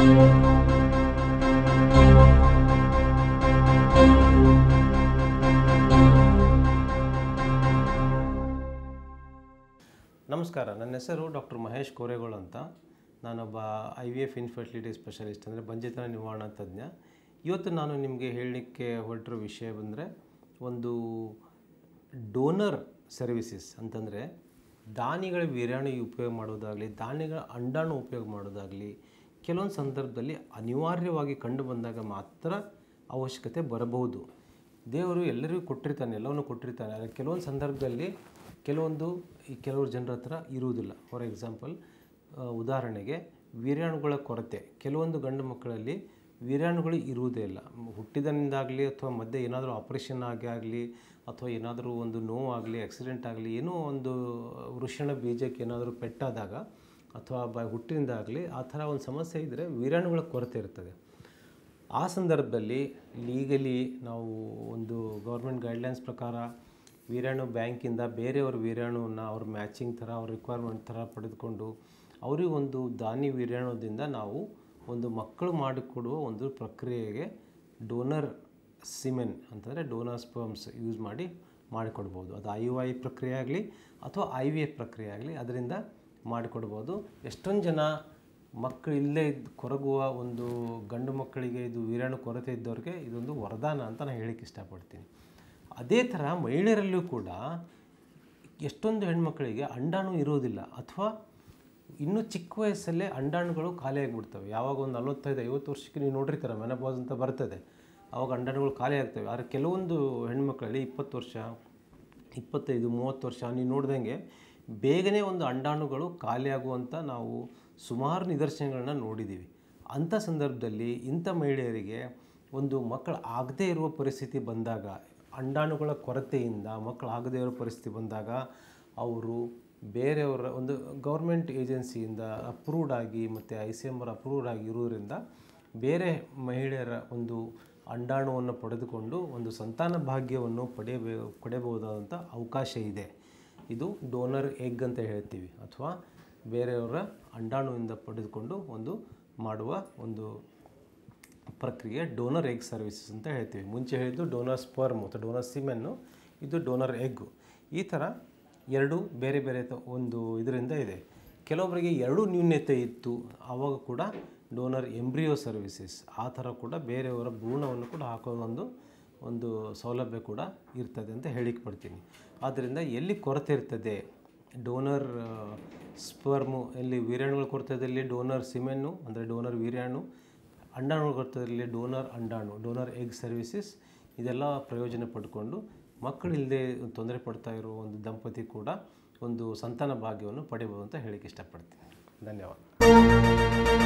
ನಮಸ್ಕಾರ ನನ್ನ ಹೆಸರು ಡಾಕ್ಟರ್ ಮಹೇಶ್ ಕೋರೆಗೋಳು ಅಂತ ನಾನೊಬ್ಬ I V F infertility specialist ಅಂದರೆ ಬಂಜಿತನ ನಿವಾರಣಾ ತಜ್ಞ ಇವತ್ತು ನಾನು ನಿಮಗೆ ಹೇಳಲಿಕ್ಕೆ ಹೊರಟಿರೋ ವಿಷಯ ಬಂದರೆ ಒಂದು ಡೋನರ್ ಸರ್ವಿಸಸ್ ಅಂತಂದರೆ ದಾನಿಗಳ ವೀರ್ಯಾಣು ಉಪಯೋಗ ಮಾಡೋದಾಗಲಿ ದಾನಿಗಳ ಅಂಡಾಣು ಉಪಯೋಗ ಮಾಡೋದಾಗಲಿ ಕೆಲವೊಂದು ಸಂದರ್ಭದಲ್ಲಿ ಅನಿವಾರ್ಯವಾಗಿ ಕಂಡು ಬಂದಾಗ ಮಾತ್ರ ಅವಶ್ಯಕತೆ ಬರಬಹುದು ದೇವರು ಎಲ್ಲರಿಗೂ ಕೊಟ್ಟಿರ್ತಾನೆ ಎಲ್ಲವನ್ನು ಕೊಟ್ಟಿರ್ತಾನೆ ಆದರೆ ಕೆಲವೊಂದು ಸಂದರ್ಭದಲ್ಲಿ ಕೆಲವೊಂದು ಈ ಕೆಲವರು ಜನರ ಹತ್ರ ಇರುವುದಿಲ್ಲ ಫಾರ್ ಎಕ್ಸಾಂಪಲ್ ಉದಾಹರಣೆಗೆ ವೀರ್ಯಾಣುಗಳ ಕೊರತೆ ಕೆಲವೊಂದು ಗಂಡು ಮಕ್ಕಳಲ್ಲಿ ವೀರ್ಯಾಣುಗಳು ಇರುವುದೇ ಇಲ್ಲ ಹುಟ್ಟಿದನಿಂದಾಗಲಿ ಅಥವಾ ಮಧ್ಯೆ ಏನಾದರೂ ಆಪರೇಷನ್ ಆಗಿ ಆಗಲಿ ಅಥವಾ ಏನಾದರೂ ಒಂದು ನೋವಾಗಲಿ ಆಕ್ಸಿಡೆಂಟ್ ಆಗಲಿ ಏನೋ ಒಂದು ವೃಷಣ ಬೀಜಕ್ಕೆ ಏನಾದರೂ ಪೆಟ್ಟಾದಾಗ ಅಥವಾ ಬ ಹುಟ್ಟಿನಿಂದಾಗಲಿ ಆ ಥರ ಒಂದು ಸಮಸ್ಯೆ ಇದ್ದರೆ ವೀರ್ಯಾಣುಗಳ ಕೊರತೆ ಇರ್ತದೆ ಆ ಸಂದರ್ಭದಲ್ಲಿ ಲೀಗಲಿ ನಾವು ಒಂದು ಗೌರ್ಮೆಂಟ್ ಗೈಡ್ಲೈನ್ಸ್ ಪ್ರಕಾರ ವೀರ್ಯಾಣು ಬ್ಯಾಂಕಿಂದ ಬೇರೆಯವ್ರ ವೀರ್ಯಾಣುವನ್ನು ಅವ್ರ ಮ್ಯಾಚಿಂಗ್ ಥರ ಅವ್ರ ರಿಕ್ವೈರ್ಮೆಂಟ್ ಥರ ಪಡೆದುಕೊಂಡು ಅವರಿಗೊಂದು ದಾನಿ ವೀರ್ಯಾಣುದಿಂದ ನಾವು ಒಂದು ಮಕ್ಕಳು ಮಾಡಿಕೊಡುವ ಒಂದು ಪ್ರಕ್ರಿಯೆಗೆ ಡೋನರ್ ಸಿಮೆನ್ ಅಂತಂದರೆ ಡೋನರ್ ಸ್ಪರ್ಮ್ಸ್ ಯೂಸ್ ಮಾಡಿ ಮಾಡಿಕೊಡ್ಬೋದು ಅದು ಐ ಯು ಐ ಪ್ರಕ್ರಿಯೆ ಆಗಲಿ ಅಥವಾ ಐ ವಿ ಎಫ್ ಪ್ರಕ್ರಿಯೆ ಆಗಲಿ ಅದರಿಂದ ಮಾಡಿಕೊಡ್ಬೋದು ಎಷ್ಟೊಂದು ಜನ ಮಕ್ಕಳು ಇಲ್ಲೇ ಇದ್ದು ಕೊರಗುವ ಒಂದು ಗಂಡು ಮಕ್ಕಳಿಗೆ ಇದು ವೀರ್ಯಾಣು ಕೊರತೆ ಇದ್ದವ್ರಿಗೆ ಇದೊಂದು ವರದಾನ ಅಂತ ನಾನು ಹೇಳಕ್ಕೆ ಇಷ್ಟಪಡ್ತೀನಿ ಅದೇ ಥರ ಮಹಿಳೆಯರಲ್ಲೂ ಕೂಡ ಎಷ್ಟೊಂದು ಹೆಣ್ಮಕ್ಳಿಗೆ ಅಂಡಾಣು ಇರೋದಿಲ್ಲ ಅಥವಾ ಇನ್ನೂ ಚಿಕ್ಕ ವಯಸ್ಸಲ್ಲೇ ಅಂಡಾಣುಗಳು ಖಾಲಿ ಆಗಿಬಿಡ್ತವೆ ಯಾವಾಗ ಒಂದು ನಲವತ್ತೈದು ಐವತ್ತು ವರ್ಷಕ್ಕೆ ನೀವು ನೋಡಿರ್ತೀರ ಮೆನಪಾಸ್ ಅಂತ ಬರ್ತದೆ ಆವಾಗ ಅಂಡಾಣುಗಳು ಖಾಲಿ ಆಗ್ತವೆ ಆದರೆ ಕೆಲವೊಂದು ಹೆಣ್ಮಕ್ಳಲ್ಲಿ ಇಪ್ಪತ್ತು ವರ್ಷ ಇಪ್ಪತ್ತೈದು ಮೂವತ್ತು ವರ್ಷ ನೀವು ನೋಡ್ದಂಗೆ ಬೇಗನೆ ಒಂದು ಅಂಡಾಣುಗಳು ಖಾಲಿಯಾಗುವಂಥ ನಾವು ಸುಮಾರು ನಿದರ್ಶನಗಳನ್ನ ನೋಡಿದ್ದೀವಿ ಅಂಥ ಸಂದರ್ಭದಲ್ಲಿ ಇಂಥ ಮಹಿಳೆಯರಿಗೆ ಒಂದು ಮಕ್ಕಳು ಆಗದೇ ಇರುವ ಪರಿಸ್ಥಿತಿ ಬಂದಾಗ ಅಂಡಾಣುಗಳ ಕೊರತೆಯಿಂದ ಮಕ್ಕಳು ಆಗದೇ ಇರೋ ಪರಿಸ್ಥಿತಿ ಬಂದಾಗ ಅವರು ಬೇರೆಯವರ ಒಂದು ಗೌರ್ಮೆಂಟ್ ಏಜೆನ್ಸಿಯಿಂದ ಅಪ್ರೂವ್ಡ್ ಆಗಿ ಮತ್ತು I C M R approved ಆಗಿ ಇರೋದ್ರಿಂದ ಬೇರೆ ಮಹಿಳೆಯರ ಒಂದು ಅಂಡಾಣುವನ್ನು ಪಡೆದುಕೊಂಡು ಒಂದು ಸಂತಾನ ಭಾಗ್ಯವನ್ನು ಪಡೆಯಬೇ ಪಡೆಯಬಹುದಾದಂಥ ಅವಕಾಶ ಇದೆ ಇದು ಡೋನರ್ ಎಗ್ ಅಂತ ಹೇಳ್ತೀವಿ ಅಥವಾ ಬೇರೆಯವರ ಅಂಡಾಣುವಿಂದ ಪಡೆದುಕೊಂಡು ಒಂದು ಮಾಡುವ ಒಂದು ಪ್ರಕ್ರಿಯೆ ಡೋನರ್ ಎಗ್ ಸರ್ವಿಸಸ್ ಅಂತ ಹೇಳ್ತೀವಿ ಮುಂಚೆ ಹೇಳಿದ್ದು ಡೋನರ್ ಸ್ಪರ್ಮ್ ಅಥವಾ ಡೋನರ್ ಸಿಮೆನ್ನು ಇದು ಡೋನರ್ ಎಗ್ಗು ಈ ಥರ ಎರಡು ಬೇರೆ ಬೇರೆ ತ- ಒಂದು ಇದರಿಂದ ಇದೆ ಕೆಲವೊಬ್ಬರಿಗೆ ಎರಡು ನ್ಯೂನ್ಯತೆ ಇತ್ತು ಆವಾಗ ಕೂಡ ಡೋನರ್ ಎಂಬ್ರಿಯೋ ಸರ್ವಿಸಸ್ ಆ ಥರ ಕೂಡ ಬೇರೆಯವರ ಭ್ರೂಣವನ್ನು ಕೂಡ ಹಾಕೋ ಒಂದು ಒಂದು ಸೌಲಭ್ಯ ಕೂಡ ಇರ್ತದೆ ಅಂತ ಹೇಳಿಕ್ಕೆ ಪಡ್ತೀನಿ ಆದ್ದರಿಂದ ಎಲ್ಲಿ ಕೊರತೆ ಇರ್ತದೆ ಡೋನರ್ ಸ್ಪರ್ಮು ಎಲ್ಲಿ ವೀರ್ಯಾಣುಗಳ ಕೊರತೆಯಲ್ಲಿ ಡೋನರ್ ಸಿಮೆನ್ನು ಅಂದರೆ ಡೋನರ್ ವೀರ್ಯಾಣು ಅಂಡಾಣುಗಳ ಕೊರತೆಯಲ್ಲಿ ಡೋನರ್ ಅಂಡಾಣು ಡೋನರ್ ಎಗ್ ಸರ್ವಿಸಸ್ ಇದೆಲ್ಲ ಪ್ರಯೋಜನ ಪಡ್ಕೊಂಡು ಮಕ್ಕಳಿಲ್ಲದೆ ತೊಂದರೆ ಪಡ್ತಾ ಇರೋ ಒಂದು ದಂಪತಿ ಕೂಡ ಒಂದು ಸಂತಾನ ಭಾಗ್ಯವನ್ನು ಪಡೆಯಬಹುದು ಅಂತ ಹೇಳಿಕ್ಕೆ ಇಷ್ಟಪಡ್ತೀನಿ ಧನ್ಯವಾದ